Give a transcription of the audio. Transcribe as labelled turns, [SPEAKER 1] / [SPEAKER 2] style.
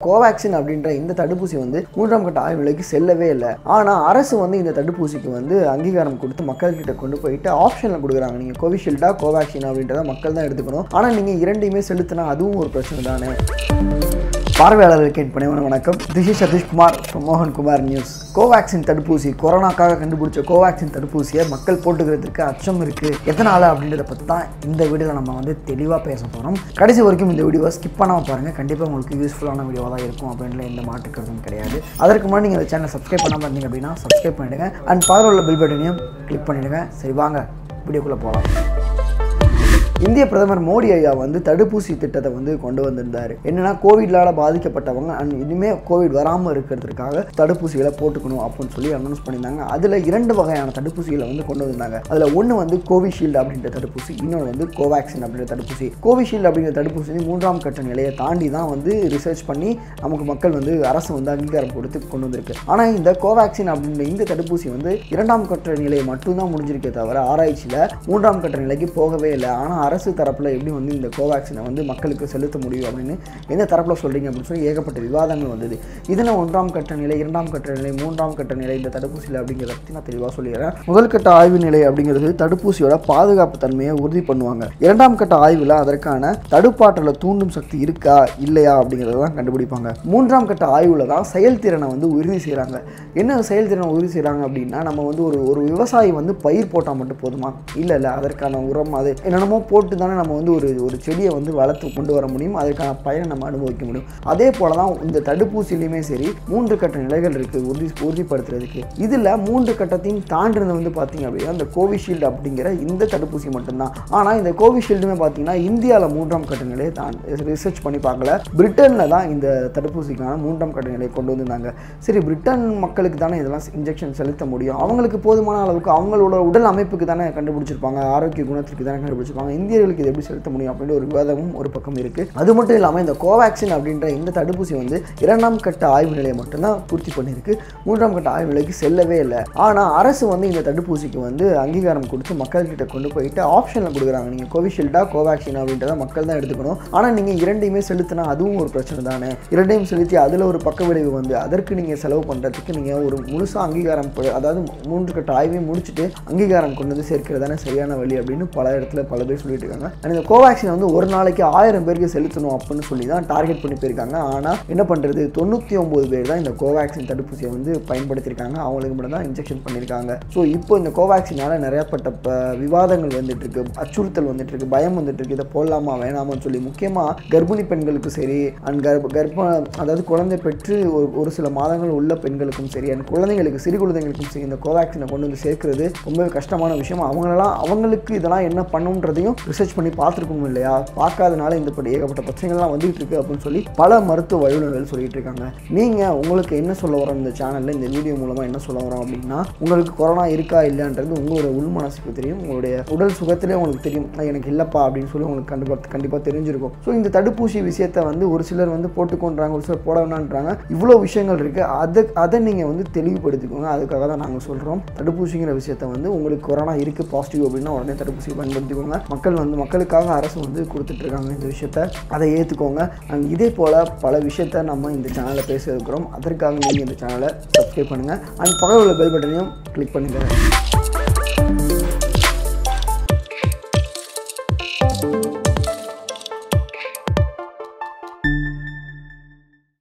[SPEAKER 1] கோவேக்சின் அப்படின்ற இந்த தடுப்பூசி வந்து மூன்றாம் கட்ட ஆய்வு நிலைக்கு செல்லவே இல்லை ஆனால் அரசு வந்து இந்த தடுப்பூசிக்கு வந்து அங்கீகாரம் கொடுத்து மக்கள்கிட்ட கொண்டு போயிட்டு ஆப்ஷனில் கொடுக்குறாங்க நீங்கள் கோவிஷீல்டா கோவேக்சின் அப்படின்றத மக்கள் தான் எடுத்துக்கணும் ஆனால் நீங்கள் இரண்டையுமே செலுத்தினா அதுவும் ஒரு பிரச்சனை தானே பார்வையாளர்களுக்கு என் பணிவான வணக்கம் திஸ் இஸ் சதீஷ்குமார் from மோகன் குமார் நியூஸ் கோவேக்சின் தடுப்பூசி கொரோனாக்காக கண்டுபிடிச்ச கோவேக்சின் தடுப்பூசியை மக்கள் போட்டுக்கிறதுக்கு அச்சம் இருக்குது எதனால் அப்படின்றத பற்றி தான் இந்த வீடியோவில் நம்ம வந்து தெளிவாக பேச போகிறோம் கடைசி வரைக்கும் இந்த வீடியோவை ஸ்கிப் பண்ணாமல் பாருங்கள் கண்டிப்பாக உங்களுக்கு யூஸ்ஃபுல்லான வீடியோவாக தான் இருக்கும் அப்படின்ற எந்த மாற்று கருத்தும் கிடையாது அதற்கு முன்னாடி நீங்கள் இந்த சேனலை சப்ஸ்கிரைப் பண்ணாமல் இருந்தீங்க அப்படின்னா சப்ஸ்கிரைப் பண்ணிவிடுங்க அண்ட் பக்கத்தில் உள்ள பில் பட்டனையும் கிளிக் பண்ணிவிடுங்க சரி வாங்க வீடியோக்குள்ளே போகலாம் இந்திய பிரதமர் மோடி ஐயா வந்து தடுப்பூசி திட்டத்தை வந்து கொண்டு வந்திருந்தார் என்னன்னா கோவிட்லால பாதிக்கப்பட்டவங்க அண்ட் இனிமேல் கோவிட் வராமல் இருக்கிறதுக்காக தடுப்பூசிகளை போட்டுக்கணும் அப்படின்னு சொல்லி அனௌன்ஸ் பண்ணியிருந்தாங்க அதில் இரண்டு வகையான தடுப்பூசிகளை வந்து கொண்டு வந்தாங்க அதில் ஒன்று வந்து கோவிஷீல்டு அப்படின்ற தடுப்பூசி இன்னொன்று வந்து கோவேக்சின் அப்படின்ற தடுப்பூசி கோவிஷீல்டு அப்படிங்கிற தடுப்பூசி வந்து மூன்றாம் கட்ட நிலையை தாண்டி தான் வந்து ரிசர்ச் பண்ணி நமக்கு மக்கள் வந்து அரசு வந்து அங்கீகாரம் கொடுத்து கொண்டு வந்திருக்கு ஆனால் இந்த கோவேக்சின் அப்படின்ற இந்த தடுப்பூசி வந்து இரண்டாம் கட்ட நிலையை மட்டும்தான் முடிஞ்சிருக்கே தவிர ஆராய்ச்சியில் மூன்றாம் கட்ட நிலைக்கு போகவே இல்லை ஆனால் அரசு தரப்பில் எப்படி வந்து இந்த கோவேக்சினை வந்து மக்களுக்கு செலுத்த முடியும் அப்படின்னு எந்த தரப்பில் சொல்கிறீங்க அப்படின்னு சொல்லி ஏகப்பட்ட விவாதங்கள் வந்தது இதில் ஒன்றாம் கட்ட நிலை இரண்டாம் கட்ட நிலை மூன்றாம் கட்ட நிலை இந்த தடுப்பூசியில் அப்படிங்கிறத பற்றி நான் தெளிவாக சொல்லிடுறேன் முதல் கட்ட ஆய்வு நிலை அப்படிங்கிறது தடுப்பூசியோட பாதுகாப்பு தன்மையை உறுதி பண்ணுவாங்க இரண்டாம் கட்ட ஆய்வில் அதற்கான தடுப்பாற்றலை தூண்டும் சக்தி இருக்கா இல்லையா அப்படிங்கிறத தான் கண்டுபிடிப்பாங்க மூன்றாம் கட்ட ஆய்வில் தான் செயல்திறனை வந்து உறுதி செய்கிறாங்க என்ன செயல்திறனை உறுதி செய்கிறாங்க அப்படின்னா நம்ம வந்து ஒரு ஒரு விவசாயி வந்து பயிர் போட்டால் மட்டும் போதுமா இல்லை இல்லை அதற்கான உரம் அது என்னென்னமோ போட்டு தானே நம்ம வந்து ஒரு ஒரு செடியை வந்து வளர்த்து கொண்டு வர முடியும் அதற்கான பயனை நம்ம அனுபவிக்க முடியும் அதே போல தான் இந்த தடுப்பூசிலையுமே சரி மூன்று கட்ட நிலைகள் இருக்குது உறுதி உறுதிப்படுத்துறதுக்கு இதில் மூன்று கட்டத்தையும் தாண்டினது வந்து பார்த்தீங்க அப்படின்னா இந்த கோவிஷீல்டு அப்படிங்கிற இந்த தடுப்பூசி மட்டும்தான் ஆனால் இந்த கோவிஷீல்டுமே பார்த்தீங்கன்னா இந்தியாவில் மூன்றாம் கட்ட நிலையை தான் ரிசர்ச் பண்ணி பார்க்கல பிரிட்டனில் தான் இந்த தடுப்பூசிக்கான மூன்றாம் கட்ட நிலையை கொண்டு வந்திருந்தாங்க சரி பிரிட்டன் மக்களுக்கு தானே இதெல்லாம் இன்ஜெக்ஷன் செலுத்த முடியும் அவங்களுக்கு போதுமான அளவுக்கு அவங்களோட உடல் அமைப்புக்கு தானே கண்டுபிடிச்சிருப்பாங்க ஆரோக்கிய குணத்திற்கு தானே கண்டுபிடிச்சிருப்பாங்க இந்தியர்களுக்கு இது எப்படி செலுத்த முடியும் அப்படின்ற ஒரு விவாதமும் ஒரு பக்கம் இருக்குது அது மட்டும் இல்லாமல் இந்த கோவேக்சின் அப்படின்ற இந்த தடுப்பூசி வந்து இரண்டாம் கட்ட ஆய்வு நிலையை மட்டும்தான் பூர்த்தி பண்ணியிருக்கு மூன்றாம் கட்ட ஆய்வு நிலைக்கு செல்லவே இல்லை ஆனால் அரசு வந்து இந்த தடுப்பூசிக்கு வந்து அங்கீகாரம் கொடுத்து மக்கள்கிட்ட கொண்டு போயிட்டு ஆப்ஷனில் கொடுக்குறாங்க நீங்கள் கோவிஷீல்டா கோவேக்சின் அப்படின்றத மக்கள் தான் எடுத்துக்கணும் ஆனால் நீங்கள் இரண்டையுமே செலுத்தினா அதுவும் ஒரு பிரச்சனை தானே இரண்டையும் செலுத்தி அதில் ஒரு பக்க விளைவு வந்து அதற்கு நீங்கள் செலவு பண்ணுறதுக்கு நீங்கள் ஒரு முழுசாக அங்கீகாரம் கொடு- அதாவது மூன்று கட்ட ஆய்வையும் முடிச்சுட்டு அங்கீகாரம் கொண்டு வந்து சேர்க்கிறது தானே சரியான வழி அப்படின்னு பல இடத்துல பல பேர் சொல்லிட்டு இருக்காங்க அண்ட் இந்த கோவேக்சின் வந்து ஒரு நாளைக்கு ஆயிரம் பேருக்கு செலுத்தணும் அப்படின்னு சொல்லி தான் டார்கெட் பண்ணி போயிருக்காங்க ஆனால் என்ன பண்ணுறது தொண்ணூற்றி ஒம்பது பேர் தான் இந்த கோவேக்சின் தடுப்பூசியை வந்து பயன்படுத்தியிருக்காங்க அவங்களுக்கு மட்டும் தான் இன்ஜெக்ஷன் பண்ணியிருக்காங்க ஸோ இப்போ இந்த கோவேக்சினால நிறையப்பட்ட ப- விவாதங்கள் வந்துட்டு இருக்கு அச்சுறுத்தல் வந்துட்டு இருக்கு பயம் வந்துட்டு இருக்கு இதை போடலாமா வேணாமான்னு சொல்லி முக்கியமாக கர்ப்பிணி பெண்களுக்கு சரி அண்ட் கர்ப்ப கர்ப்ப அதாவது குழந்தை பெற்று ஒரு ஒரு சில மாதங்கள் உள்ள பெண்களுக்கும் சரி அண்ட் குழந்தைங்களுக்கு சிறு குழந்தைங்களுக்கும் சரி இந்த கோவேக்சினை கொண்டு வந்து சேர்க்கிறது ரொம்பவே கஷ்டமான விஷயம் அவங்களெல்லாம் அவங்களுக்கு இதெல்லாம் என்ன பண்ணுன்றதையும் ரிசர்ச் பண்ணி பார்த்துருக்கணும் இல்லையா பார்க்காதனால இந்த படி ஏகப்பட்ட பிரச்சனைகள்லாம் வந்துட்டு இருக்கு அப்படின்னு சொல்லி பல மருத்துவ வல்லுநர்கள் சொல்லிட்டு இருக்காங்க நீங்கள் உங்களுக்கு என்ன சொல்ல வரோம் இந்த சேனலில் இந்த வீடியோ மூலமாக என்ன சொல்ல வரோம் அப்படின்னா உங்களுக்கு கொரோனா இருக்கா இல்லைன்றது உங்களோட உள் மனசுக்கு தெரியும் உங்களுடைய உடல் சுகத்திலே உங்களுக்கு தெரியும் "நான் எனக்கு இல்லைப்பா அப்படின்னு சொல்லி உங்களுக்கு கண்டிப்பாக கண்டிப்பாக தெரிஞ்சிருக்கும் ஸோ இந்த தடுப்பூசி விஷயத்தை வந்து ஒரு சிலர் வந்து போட்டுக்கொண்டாங்க ஒரு சிலர் போட வேணான்றாங்க இவ்வளோ விஷயங்கள் இருக்குது அதை அதை நீங்கள் வந்து தெளிவுபடுத்திக்கோங்க அதுக்காக தான் நாங்கள் சொல்கிறோம் தடுப்பூசிங்கிற விஷயத்தை வந்து உங்களுக்கு கொரோனா இருக்குது பாசிட்டிவ் அப்படின்னா உடனே தடுப்பூசி பயன்படுத்திக்கோங்க மக்கள் வந்து மக்களுக்காக அரசு வந்து கொடுத்துட்ருக்காங்க இந்த விஷயத்த அதை ஏற்றுக்கோங்க அண்ட் இதே போல் பல விஷயத்த நம்ம இந்த சேனலில் பேச இருக்கிறோம் அதற்காக நீங்கள் இந்த சேனலை சப்ஸ்கிரைப் பண்ணுங்கள் அண்ட் பக்கத்தில் உள்ள பெல் பட்டனையும் கிளிக் பண்ணுங்கள்